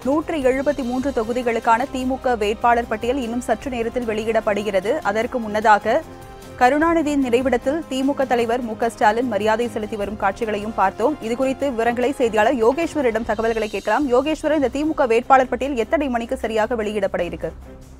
நூற்றி எழுபத்தி மூன்று தொகுதிகளுக்கான திமுக வேட்பாளர் பட்டியல் இன்னும் சற்று நேரத்தில் வெளியிடப்படுகிறது அதற்கு முன்னதாக கருணாநிதியின் நினைவிடத்தில் திமுக தலைவர் மு க ஸ்டாலின் மரியாதை செலுத்தி வரும் காட்சிகளையும் பார்த்தோம் இதுகுறித்து விவரங்களை செய்தியாளர் யோகேஸ்வரிடம் தகவல்களை கேட்கலாம் யோகேஸ்வரர் இந்த திமுக வேட்பாளர் பட்டியல் எத்தனை மணிக்கு சரியாக வெளியிடப்பட இருக்கு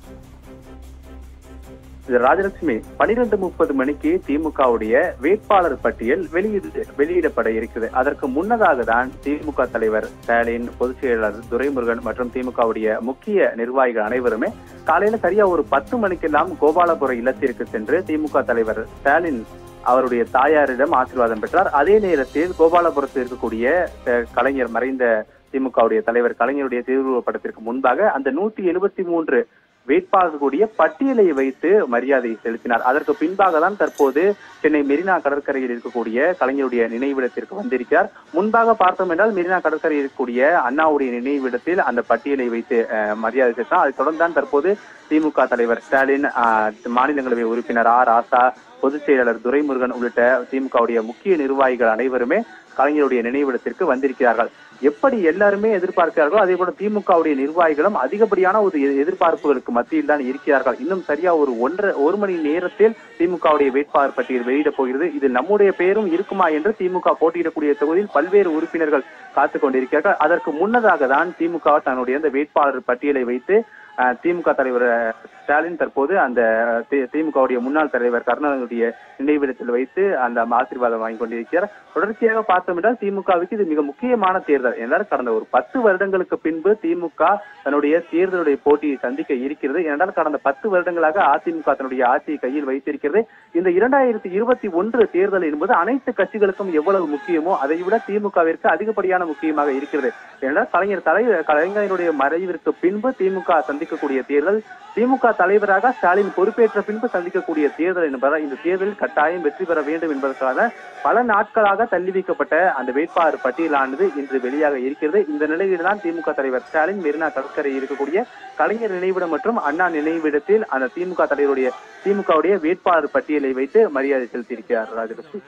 இது ராஜலட்சுமி பனிரெண்டு முப்பது மணிக்கு திமுகவுடைய வேட்பாளர் பட்டியல் வெளியிடு வெளியிடப்பட இருக்குது அதற்கு முன்னதாக தான் திமுக தலைவர் ஸ்டாலின் பொதுச் செயலாளர் துரைமுருகன் மற்றும் திமுகவுடைய முக்கிய நிர்வாகிகள் அனைவருமே காலையில சரியா ஒரு பத்து மணிக்கெல்லாம் கோபாலபுரம் இல்லத்திற்கு சென்று திமுக தலைவர் ஸ்டாலின் அவருடைய தாயாரிடம் ஆசீர்வாதம் பெற்றார் அதே நேரத்தில் கோபாலபுரத்தில் இருக்கக்கூடிய அஹ், கலைஞர் மறைந்த திமுகவுடைய தலைவர் கலைஞருடைய திருவுருவ படத்திற்கு முன்பாக அந்த நூத்தி எழுபத்தி மூன்று வேட்பாளர்களுடைய பட்டியலை வைத்து மரியாதை செலுத்தினார் அதற்கு பின்பாக தான் தற்போது சென்னை மெரினா கடற்கரையில் இருக்கக்கூடிய கலைஞருடைய நினைவிடத்திற்கு வந்திருக்கிறார் முன்பாக பார்த்தோம் என்றால் மெரினா கடற்கரையில் இருக்கக்கூடிய அண்ணாவுடைய நினைவிடத்தில் அந்த பட்டியலை வைத்து அஹ், மரியாதை செலுத்தினார் அதை தொடர்ந்து தான் தற்போது திமுக தலைவர் ஸ்டாலின் அஹ், மாநிலங்களவை உறுப்பினர் ஆர் ஆசா பொதுச் செயலாளர் துரைமுருகன் உள்ளிட்ட திமுகவுடைய முக்கிய நிர்வாகிகள் அனைவருமே கலைஞருடைய நினைவிடத்திற்கு வந்திருக்கிறார்கள் எப்படி எல்லாருமே எதிர்பார்க்கிறார்களோ அதே போல திமுகவுடைய நிர்வாகிகளும் அதிகப்படியான ஒரு எ- எதிர்பார்ப்புகளுக்கு மத்தியில் தான் இருக்கிறார்கள் இன்னும் சரியா ஒரு ஒன்றரை ஒரு மணி நேரத்தில் திமுகவுடைய வேட்பாளர் பட்டியல் வெளியிடப் போகிறது இதில் நம்முடைய பெயரும் இருக்குமா என்று திமுக போட்டியிடக்கூடிய தொகுதியில் பல்வேறு உறுப்பினர்கள் காத்துக் கொண்டிருக்கிறார்கள் அதற்கு முன்னதாக தான் திமுக தன்னுடைய அந்த வேட்பாளர் பட்டியலை வைத்து அஹ், திமுக தலைவர் அஹ், ஸ்டாலின் தற்போது அந்த தி- திமுகவுடைய முன்னாள் தலைவர் கருணாநிதியுடைய நினைவிடத்தில் வைத்து அந்த ஆசீர்வாதம் வாங்கி கொண்டிருக்கிறார் தொடர்ச்சியாக பார்த்தோம் என்றால் திமுகவுக்கு இது மிக முக்கியமான தேர்தல் என்றால் கடந்த ஒரு பத்து வருடங்களுக்கு பின்பு திமுக தன்னுடைய தேர்தலுடைய போட்டியை சந்திக்க இருக்கிறது ஏனென்றால் கடந்த பத்து வருடங்களாக அதிமுக தன்னுடைய ஆட்சியை கையில் வைத்திருக்கிறது இந்த இரண்டாயிரத்தி இருபத்தி ஒன்று தேர்தல் என்பது அனைத்து கட்சிகளுக்கும் எவ்வளவு முக்கியமோ அதை விட திமுகவிற்கு அதிகப்படியான முக்கியமாக இருக்கிறது ஏனென்றால் கலைஞர் தலை கலைஞருடைய மறைவிற்கு பின்பு திமுக சந்திக்கக்கூடிய தேர்தல் திமுக தலைவராக ஸ்டாலின் பொறுப்பேற்ற பின்பு சந்திக்கக்கூடிய தேர்தல் என்பதால் இந்த தேர்தலில் கட்டாயம் வெற்றி பெற வேண்டும் என்பதற்காக பல நாட்களாக தள்ளி வைக்கப்பட்ட அந்த வேட்பாளர் பட்டியலானது இன்று வெளியாக இருக்கிறது இந்த நிலையில் தான் திமுக தலைவர் ஸ்டாலின் மெரினா கடற்கரை இருக்கக்கூடிய கலைஞர் நினைவிடம் மற்றும் அண்ணா நினைவிடத்தில் அந்த திமுக தலைவருடைய திமுகவுடைய வேட்பாளர் பட்டியலை வைத்து மரியாதை செலுத்தியிருக்கிறார் ராஜலட்சுமி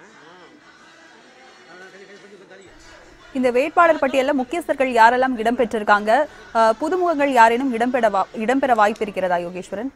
இந்த வேட்பாளர் பட்டியலில் முக்கியஸ்தர்கள் யாரெல்லாம் இடம்பெற்றிருக்காங்க அஹ், புதுமுகங்கள் யாரேனும் இடம்பெற வா- இடம்பெற வாய்ப்பு இருக்கிறதா யோகேஸ்வரன்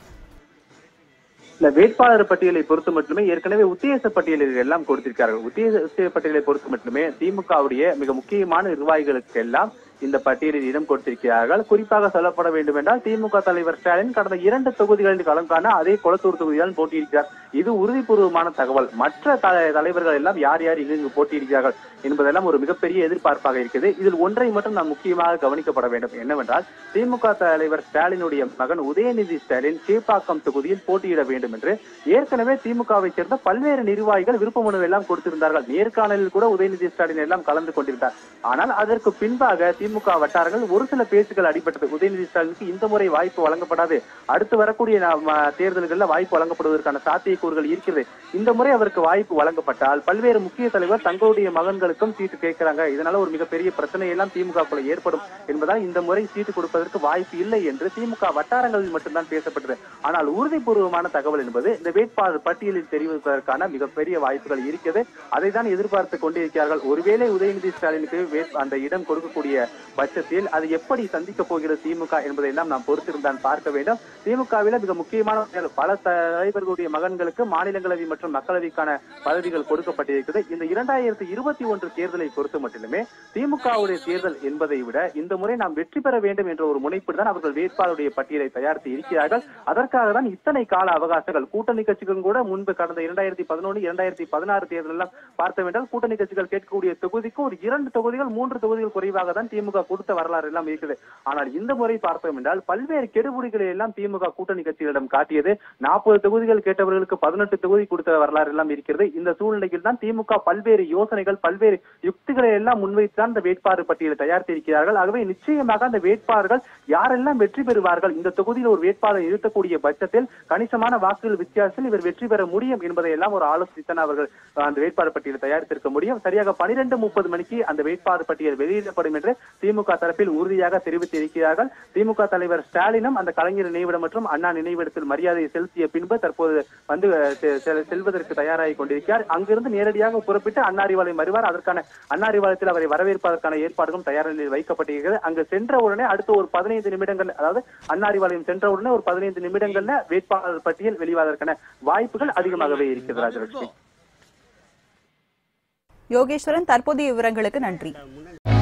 இந்த வேட்பாளர் பட்டியலை பொறுத்து மட்டுமே ஏற்கனவே உத்தேச பட்டியலில் எல்லாம் கொடுத்திருக்கார்கள் உத்தேச உத்தேச பட்டியலை பொறுத்து மட்டுமே திமுகவுடைய மிக முக்கியமான நிர்வாகிகளுக்கு எல்லாம் இந்த பட்டியலில் இடம் கொடுத்திருக்கிறார்கள் குறிப்பாக சொல்லப்பட வேண்டும் என்றால் திமுக தலைவர் ஸ்டாலின் கடந்த இரண்டு தொகுதிகளில் களம் காண அதே கொளத்தூர் தொகுதியில் போட்டியிருக்கிறார் இது உறுதிபூர்வமான தகவல் மற்ற த- தலைவர்கள் எல்லாம் யார் யார் இங்கு இங்கு போட்டியிடுகிறார்கள் என்பதெல்லாம் ஒரு மிகப்பெரிய எதிர்பார்ப்பாக இருக்கிறது இதில் ஒன்றை மட்டும் நாம் முக்கியமாக கவனிக்கப்பட வேண்டும் என்னவென்றால் திமுக தலைவர் ஸ்டாலினுடைய மகன் உதயநிதி ஸ்டாலின் கீழ்ப்பாக்கம் தொகுதியில் போட்டியிட வேண்டும் என்று ஏற்கனவே திமுகவை சேர்ந்த பல்வேறு நிர்வாகிகள் விருப்ப மனு எல்லாம் கொடுத்திருந்தார்கள் நேர்காணலில் கூட உதயநிதி ஸ்டாலின் எல்லாம் கலந்து கொண்டிருந்தார் ஆனால் அதற்கு பின்பாக திமுக வட்டாரங்கள் ஒரு சில பேச்சுக்கள் அடிபட்டது உதயநிதி ஸ்டாலினுக்கு இந்த முறை வாய்ப்பு வழங்கப்படாது அடுத்து வரக்கூடிய நாம், அஹ், தேர்தல்களில் வாய்ப்பு வழங்கப்படுவதற்கான சாத்தியக்கூறுகள் இருக்கிறது இந்த முறை அவருக்கு வாய்ப்பு வழங்கப்பட்டால் பல்வேறு முக்கிய தலைவர் தங்களுடைய மகன்களுக்கும் சீட்டு கேட்கிறாங்க இதனால ஒரு மிகப்பெரிய பிரச்சனை எல்லாம் திமுகக்குள்ள ஏற்படும் என்பதால் இந்த முறை சீட்டு கொடுப்பதற்கு வாய்ப்பு இல்லை என்று திமுக வட்டாரங்களில் மட்டும்தான் பேசப்பட்டது ஆனால் உறுதிபூர்வமான தகவல் என்பது இந்த வேட்பாளர் பட்டியலில் தெரிவிப்பதற்கான மிகப்பெரிய வாய்ப்புகள் இருக்கிறது அதை தான் எதிர்பார்த்து கொண்டிருக்கிறார்கள் ஒருவேளை உதயநிதி ஸ்டாலினுக்கு வேட்- அந்த இடம் கொடுக்கக்கூடிய பட்சத்தில் அது எப்படி சந்திக்க போகிறது திமுக என்பதை எல்லாம் நாம் பொறுத்திருந்தான் பார்க்க வேண்டும் திமுகவில மிக முக்கியமான பல தலைவர்களுடைய மகன்களுக்கு மாநிலங்களவை மற்றும் மக்களவைக்கான பதவிகள் கொடுக்கப்பட்டிருக்கிறது இந்த இரண்டாயிரத்தி இருபத்தி ஒன்று தேர்தலை பொறுத்து மட்டுமே திமுகவுடைய தேர்தல் என்பதை விட இந்த முறை நாம் வெற்றி பெற வேண்டும் என்ற ஒரு முனைப்பில் தான் அவர்கள் வேட்பாளருடைய பட்டியலை தயாரித்து இருக்கிறார்கள் அதற்காக தான் இத்தனை கால அவகாசங்கள் கூட்டணி கட்சிகளும் கூட முன்பு கடந்த இரண்டாயிரத்தி பதினொன்று இரண்டாயிரத்தி பதினாறு தேர்தல் எல்லாம் பார்த்தோம் என்றால் கூட்டணி கட்சிகள் கேட்கக்கூடிய தொகுதிக்கு ஒரு இரண்டு தொகுதிகள் மூன்று தொகுதிகள் குறைவாக தான் திமுக கொடுத்த வரலாறு எல்லாம் இருக்குது ஆனால் இந்த முறை பார்த்தோம் என்றால் பல்வேறு கெடுபிடிகளை எல்லாம் திமுக கூட்டணி கட்சிகளிடம் காட்டியது நாற்பது தொகுதிகள் கேட்டவர்களுக்கு பதினெட்டு தொகுதி கொடுத்த வரலாறு எல்லாம் இருக்கிறது இந்த சூழ்நிலையில் தான் திமுக பல்வேறு யோசனைகள் பல்வேறு யுக்திகளை எல்லாம் முன்வைத்து தான் இந்த வேட்பாளர் பட்டியலை தயாரித்திருக்கிறார்கள் ஆகவே நிச்சயமாக அந்த வேட்பாளர்கள் யாரெல்லாம் வெற்றி பெறுவார்கள் இந்த தொகுதியில் ஒரு வேட்பாளர் நிறுத்தக்கூடிய பட்சத்தில் கணிசமான வாக்குகள் வித்தியாசத்தில் இவர் வெற்றி பெற முடியும் என்பதை எல்லாம் ஒரு ஆலோசித்தான் அவர்கள் அஹ், அந்த வேட்பாளர் பட்டியலை தயாரித்திருக்க முடியும் சரியாக பனிரெண்டு முப்பது மணிக்கு அந்த வேட்பாளர் பட்டியல் வெளியிடப்படும் என்று திமுக தரப்பில் உறுதியாக தெரிவித்திருக்கிறார்கள் திமுக தலைவர் ஸ்டாலினும் அந்த கலைஞர் நினைவிடம் மற்றும் அண்ணா நினைவிடத்தில் மரியாதை செலுத்திய பின்பு தற்போது வந்து வந்து அஹ், செ- செ- செல்வதற்கு தயாராகி கொண்டிருக்கிறார் அங்கிருந்து நேரடியாக புறப்பட்டு அன்னாரிவாளையம் வருவார் அதற்கான அன்னாரிவாளையத்தில் அவரை வரவேற்பதற்கான ஏற்பாடுகளும் தயார் நிலையில் வைக்கப்பட்டிருக்கிறது அங்கு சென்ற உடனே அடுத்த ஒரு பதினைந்து நிமிடங்கள் அதாவது அன்னாரிவாளையம் சென்ற உடனே ஒரு பதினைந்து நிமிடங்கள்ல வேட்பாளர் பட்டியல் வெளிவாதற்கான வாய்ப்புகள் அதிகமாகவே இருக்கிறது ராஜலட்சுமி யோகேஸ்வரன் தற்போதைய விவரங்களுக்கு நன்றி